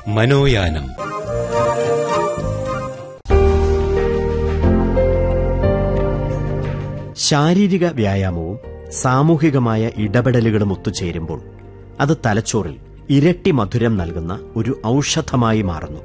മനോയാനം ശാരീരിക വ്യായാമവും സാമൂഹികമായ ഇടപെടലുകളും ഒത്തുചേരുമ്പോൾ അത് തലച്ചോറിൽ ഇരട്ടി മധുരം നൽകുന്ന ഒരു ഔഷധമായി മാറുന്നു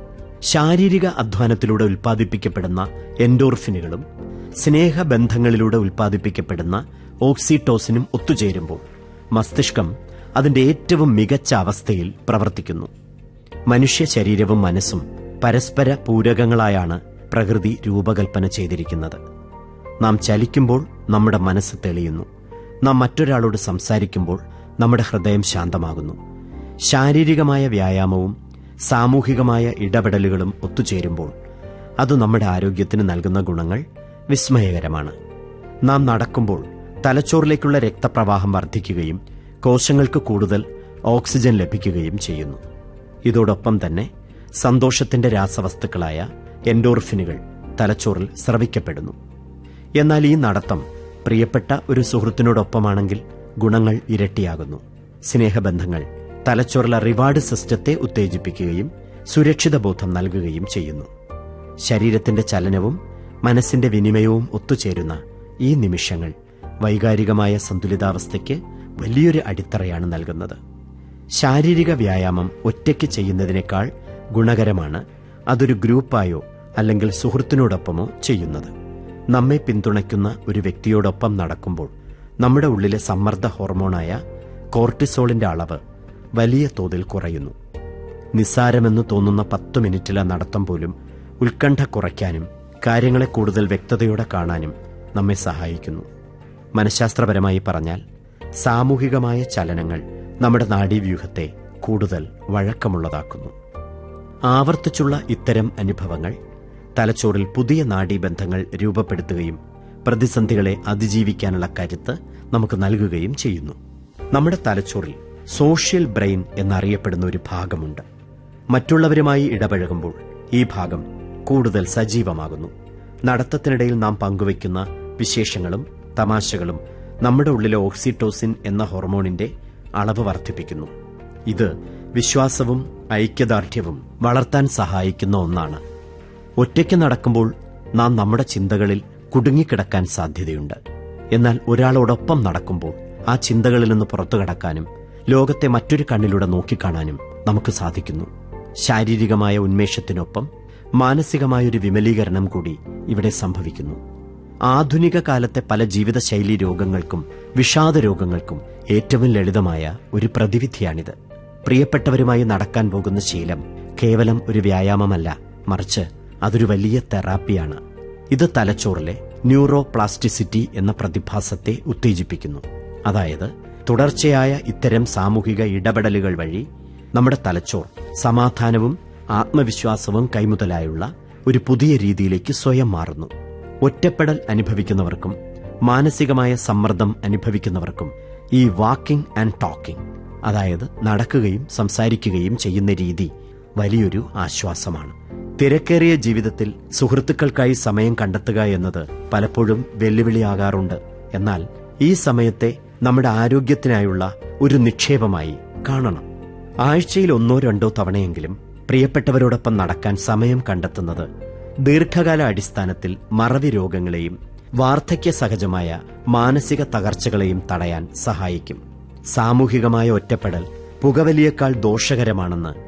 ശാരീരിക അധ്വാനത്തിലൂടെ ഉൽപ്പാദിപ്പിക്കപ്പെടുന്ന എൻഡോർഫിനുകളും സ്നേഹബന്ധങ്ങളിലൂടെ ഉൽപ്പാദിപ്പിക്കപ്പെടുന്ന ഓക്സിറ്റോസിനും ഒത്തുചേരുമ്പോൾ മസ്തിഷ്കം അതിന്റെ ഏറ്റവും മികച്ച അവസ്ഥയിൽ പ്രവർത്തിക്കുന്നു മനുഷ്യ ശരീരവും മനസ്സും പരസ്പര പൂരകങ്ങളായാണ് പ്രകൃതി രൂപകൽപ്പന ചെയ്തിരിക്കുന്നത് നാം ചലിക്കുമ്പോൾ നമ്മുടെ മനസ്സ് തെളിയുന്നു നാം മറ്റൊരാളോട് സംസാരിക്കുമ്പോൾ നമ്മുടെ ഹൃദയം ശാന്തമാകുന്നു ശാരീരികമായ വ്യായാമവും സാമൂഹികമായ ഇടപെടലുകളും ഒത്തുചേരുമ്പോൾ അത് നമ്മുടെ ആരോഗ്യത്തിന് നൽകുന്ന ഗുണങ്ങൾ വിസ്മയകരമാണ് നാം നടക്കുമ്പോൾ തലച്ചോറിലേക്കുള്ള രക്തപ്രവാഹം വർദ്ധിക്കുകയും കോശങ്ങൾക്ക് കൂടുതൽ ഓക്സിജൻ ലഭിക്കുകയും ചെയ്യുന്നു ഇതോടൊപ്പം തന്നെ സന്തോഷത്തിന്റെ രാസവസ്തുക്കളായ എൻഡോർഫിനുകൾ തലച്ചോറിൽ സ്രവിക്കപ്പെടുന്നു എന്നാൽ ഈ നടത്തം പ്രിയപ്പെട്ട ഒരു സുഹൃത്തിനോടൊപ്പമാണെങ്കിൽ ഗുണങ്ങൾ ഇരട്ടിയാകുന്നു സ്നേഹബന്ധങ്ങൾ തലച്ചോറിലെ റിവാർഡ് സിസ്റ്റത്തെ ഉത്തേജിപ്പിക്കുകയും സുരക്ഷിത ബോധം നൽകുകയും ചെയ്യുന്നു ശരീരത്തിന്റെ ചലനവും മനസ്സിന്റെ വിനിമയവും ഒത്തുചേരുന്ന ഈ നിമിഷങ്ങൾ വൈകാരികമായ സന്തുലിതാവസ്ഥയ്ക്ക് വലിയൊരു അടിത്തറയാണ് നൽകുന്നത് ശാരീരിക വ്യായാമം ഒറ്റയ്ക്ക് ചെയ്യുന്നതിനേക്കാൾ ഗുണകരമാണ് അതൊരു ഗ്രൂപ്പായോ അല്ലെങ്കിൽ സുഹൃത്തിനോടൊപ്പമോ ചെയ്യുന്നത് നമ്മെ പിന്തുണയ്ക്കുന്ന ഒരു വ്യക്തിയോടൊപ്പം നടക്കുമ്പോൾ നമ്മുടെ ഉള്ളിലെ സമ്മർദ്ദ ഹോർമോണായ കോർട്ടിസോളിന്റെ അളവ് വലിയ തോതിൽ കുറയുന്നു നിസ്സാരമെന്ന് തോന്നുന്ന പത്തു മിനിറ്റിലെ നടത്തം പോലും ഉത്കണ്ഠ കുറയ്ക്കാനും കാര്യങ്ങളെ കൂടുതൽ വ്യക്തതയോടെ കാണാനും നമ്മെ സഹായിക്കുന്നു മനഃശാസ്ത്രപരമായി പറഞ്ഞാൽ സാമൂഹികമായ ചലനങ്ങൾ നമ്മുടെ നാഡീവ്യൂഹത്തെ കൂടുതൽ വഴക്കമുള്ളതാക്കുന്നു ആവർത്തിച്ചുള്ള ഇത്തരം അനുഭവങ്ങൾ തലച്ചോറിൽ പുതിയ നാഡീബന്ധങ്ങൾ രൂപപ്പെടുത്തുകയും പ്രതിസന്ധികളെ അതിജീവിക്കാനുള്ള കരുത്ത് നമുക്ക് നൽകുകയും ചെയ്യുന്നു നമ്മുടെ തലച്ചോറിൽ സോഷ്യൽ ബ്രെയിൻ എന്നറിയപ്പെടുന്ന ഒരു ഭാഗമുണ്ട് മറ്റുള്ളവരുമായി ഇടപഴകുമ്പോൾ ഈ ഭാഗം കൂടുതൽ സജീവമാകുന്നു നടത്തത്തിനിടയിൽ നാം പങ്കുവയ്ക്കുന്ന വിശേഷങ്ങളും തമാശകളും നമ്മുടെ ഉള്ളിലെ ഓക്സിറ്റോസിൻ എന്ന ഹോർമോണിന്റെ അളവ് വർദ്ധിപ്പിക്കുന്നു ഇത് വിശ്വാസവും ഐക്യദാർഢ്യവും വളർത്താൻ സഹായിക്കുന്ന ഒന്നാണ് ഒറ്റയ്ക്ക് നടക്കുമ്പോൾ നാം നമ്മുടെ ചിന്തകളിൽ കുടുങ്ങിക്കിടക്കാൻ സാധ്യതയുണ്ട് എന്നാൽ ഒരാളോടൊപ്പം നടക്കുമ്പോൾ ആ ചിന്തകളിൽ നിന്ന് പുറത്തു കടക്കാനും ലോകത്തെ മറ്റൊരു കണ്ണിലൂടെ നോക്കിക്കാണാനും നമുക്ക് സാധിക്കുന്നു ശാരീരികമായ ഉന്മേഷത്തിനൊപ്പം മാനസികമായൊരു വിമലീകരണം കൂടി ഇവിടെ സംഭവിക്കുന്നു ആധുനിക കാലത്തെ പല ജീവിതശൈലി രോഗങ്ങൾക്കും വിഷാദ രോഗങ്ങൾക്കും ഏറ്റവും ലളിതമായ ഒരു പ്രതിവിധിയാണിത് പ്രിയപ്പെട്ടവരുമായി നടക്കാൻ പോകുന്ന ശീലം കേവലം ഒരു വ്യായാമമല്ല മറിച്ച് അതൊരു വലിയ തെറാപ്പിയാണ് ഇത് തലച്ചോറിലെ ന്യൂറോ പ്ലാസ്റ്റിസിറ്റി എന്ന പ്രതിഭാസത്തെ ഉത്തേജിപ്പിക്കുന്നു അതായത് തുടർച്ചയായ ഇത്തരം സാമൂഹിക ഇടപെടലുകൾ വഴി നമ്മുടെ തലച്ചോർ സമാധാനവും ആത്മവിശ്വാസവും കൈമുതലായുള്ള ഒരു പുതിയ രീതിയിലേക്ക് സ്വയം മാറുന്നു ഒറ്റപ്പെടൽ അനുഭവിക്കുന്നവർക്കും മാനസികമായ സമ്മർദ്ദം അനുഭവിക്കുന്നവർക്കും ഈ വാക്കിംഗ് ആൻഡ് ടോക്കിംഗ് അതായത് നടക്കുകയും സംസാരിക്കുകയും ചെയ്യുന്ന രീതി വലിയൊരു ആശ്വാസമാണ് തിരക്കേറിയ ജീവിതത്തിൽ സുഹൃത്തുക്കൾക്കായി സമയം കണ്ടെത്തുക എന്നത് പലപ്പോഴും വെല്ലുവിളിയാകാറുണ്ട് എന്നാൽ ഈ സമയത്തെ നമ്മുടെ ആരോഗ്യത്തിനായുള്ള ഒരു നിക്ഷേപമായി കാണണം ആഴ്ചയിൽ ഒന്നോ രണ്ടോ തവണയെങ്കിലും പ്രിയപ്പെട്ടവരോടൊപ്പം നടക്കാൻ സമയം കണ്ടെത്തുന്നത് ദീർഘകാല അടിസ്ഥാനത്തിൽ മറവി രോഗങ്ങളെയും വാർദ്ധക്യ സഹജമായ മാനസിക തകർച്ചകളെയും തടയാൻ സഹായിക്കും സാമൂഹികമായ ഒറ്റപ്പെടൽ പുകവലിയേക്കാൾ ദോഷകരമാണെന്ന്